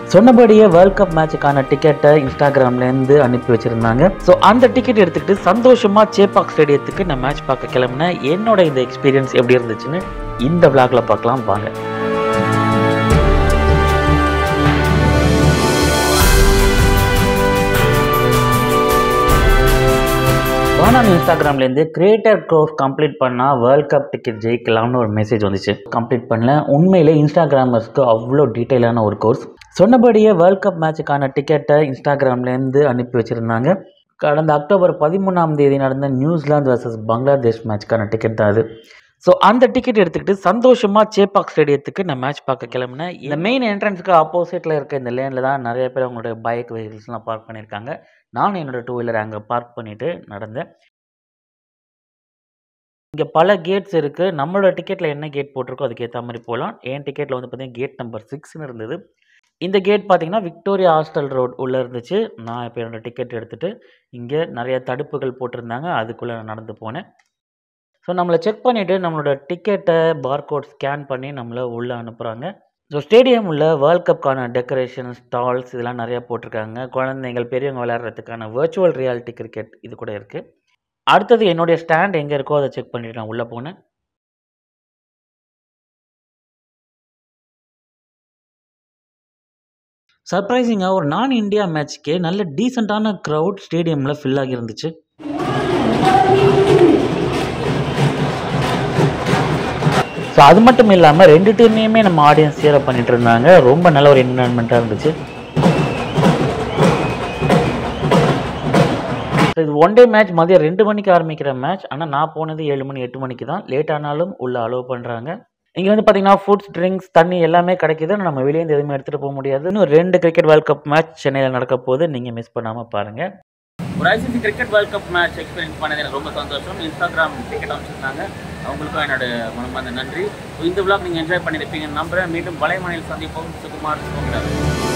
சொன்னபடியே world cup மேட்சுக்கான டிக்கெட்டை இன்ஸ்டாகிராம்லேருந்து அனுப்பி வச்சுருந்தாங்க ஸோ அந்த டிக்கெட் எடுத்துக்கிட்டு சந்தோஷமாக சேப்பாக் ஸ்டேடியத்துக்கு நான் மேட்ச் பார்க்க கிளம்புனேன் என்னோட இந்த எக்ஸ்பீரியன்ஸ் எப்படி இருந்துச்சுன்னு இந்த விளாக்ல பார்க்கலாம் வாங்க வானான் இன்ஸ்டாகிராம்லேருந்து கிரியேட்டர் கோர்ஸ் கம்ப்ளீட் பண்ணால் வேர்ல்ட் கப் டிக்கெட் ஜெயிக்கலாம்னு ஒரு மெசேஜ் வந்துச்சு கம்ப்ளீட் பண்ணல உண்மையிலே இன்ஸ்டாகிராமர்ஸ்க்கு அவ்வளோ டீட்டெயிலான ஒரு கோர்ஸ் சொன்னபடியே வேர்ல்ட் கப் மேட்சுக்கான டிக்கெட்டை இன்ஸ்டாகிராம்லேருந்து அனுப்பி வச்சுருந்தாங்க கடந்த அக்டோபர் பதிமூணாம் தேதி நடந்த நியூசிலாந்து வர்சஸ் பங்களாதேஷ் மேட்ச்க்கான டிக்கெட் தான் அது ஸோ அந்த டிக்கெட் எடுத்துக்கிட்டு சந்தோஷமாக சேப்பாக் ஸ்டேடியத்துக்கு நான் மேட்ச் பார்க்க கிளம்புனேன் இந்த மெயின் என்ட்ரன்ஸ்க்கு ஆப்போசிட்டில் இருக்க இந்த லேனில் தான் நிறைய பேர் அவங்களோட பைக் வெஹிக்கிள்ஸ்லாம் பார்க் பண்ணியிருக்காங்க நானும் என்னோட டூ வீலர் அங்கே பார்க் பண்ணிவிட்டு நடந்தேன் இங்கே பல கேட்ஸ் இருக்குது நம்மளோட டிக்கெட்டில் என்ன கேட் போட்டிருக்கோ அதுக்கு ஏற்ற மாதிரி போகலாம் என் டிக்கெட்டில் வந்து பார்த்தீங்கன்னா கேட் நம்பர் சிக்ஸ்னு இருந்தது இந்த கேட் பார்த்தீங்கன்னா விக்டோரியா ஹாஸ்டல் ரோட் உள்ளே இருந்துச்சு நான் இப்போ என்னோடய டிக்கெட் எடுத்துகிட்டு இங்கே நிறைய தடுப்புகள் போட்டிருந்தாங்க அதுக்குள்ளே நான் நடந்து போனேன் ஸோ நம்மளை செக் பண்ணிவிட்டு நம்மளோட டிக்கெட்டை பார்கோட் ஸ்கேன் பண்ணி நம்மளை உள்ளே அனுப்புகிறாங்க ஸோ ஸ்டேடியம் உள்ள வேர்ல்ட் கப்க்கான டெக்கரேஷன் ஸ்டால்ஸ் இதெல்லாம் நிறையா போட்டிருக்காங்க குழந்தைங்கள் பெரியவங்க விளையாடுறதுக்கான வர்ச்சுவல் ரியாலிட்டி கிரிக்கெட் இது கூட இருக்குது அடுத்தது என்னுடைய ஸ்டாண்ட் எங்கே இருக்கோ அதை செக் பண்ணிட்டு நான் உள்ளே போனேன் சர்ப்ரைசிங்காக ஒரு நான் இந்தியா மேட்ச்க்கே நல்ல டீசெண்டான க்ரௌட் ஸ்டேடியமில் ஃபில் ஆகி இருந்துச்சு ஸோ அது மட்டும் இல்லாமல் ரெண்டு டீமையுமே நம்ம ஆடியன்ஸ் சேர பண்ணிட்டு இருந்தாங்க ரொம்ப நல்ல ஒரு என்விரான்மெண்ட்டாக இருந்துச்சு ஸோ இது ஒன் டே மேட்ச் மதியம் ரெண்டு மணிக்கு ஆரம்பிக்கிற மேட்ச் ஆனால் நான் போனது ஏழு மணி எட்டு மணிக்கு தான் லேட் ஆனாலும் உள்ள அலோவ் பண்ணுறாங்க இங்கே வந்து பார்த்தீங்கன்னா ஃபுட்ஸ் ட்ரிங்க்ஸ் தண்ணி எல்லாமே கிடைக்குது ஆனா நம்ம வெளியேந்து எதுவுமே எடுத்துகிட்டு போக முடியாது இன்னும் ரெண்டு கிரிக்கெட் வேர்ல்ட் கப் மேட்ச் சென்னையில் நடக்க போது நீங்கள் மிஸ் பண்ணாமல் பாருங்கள் ஒரு ICC cricket world cup match experience பண்ணது எனக்கு ரொம்ப சந்தோஷம் இன்ஸ்டாகிராம் டிக்கெட் அமைச்சிருந்தாங்க அவங்களுக்கும் என்னோட மனமார்ந்த நன்றி இந்த விழாக் நீங்கள் என்ஜாய் பண்ணியிருப்பீங்க நம்புறேன் மீண்டும் வலைமனையில் சந்திப்போம் சுகுமார் சுகுமார்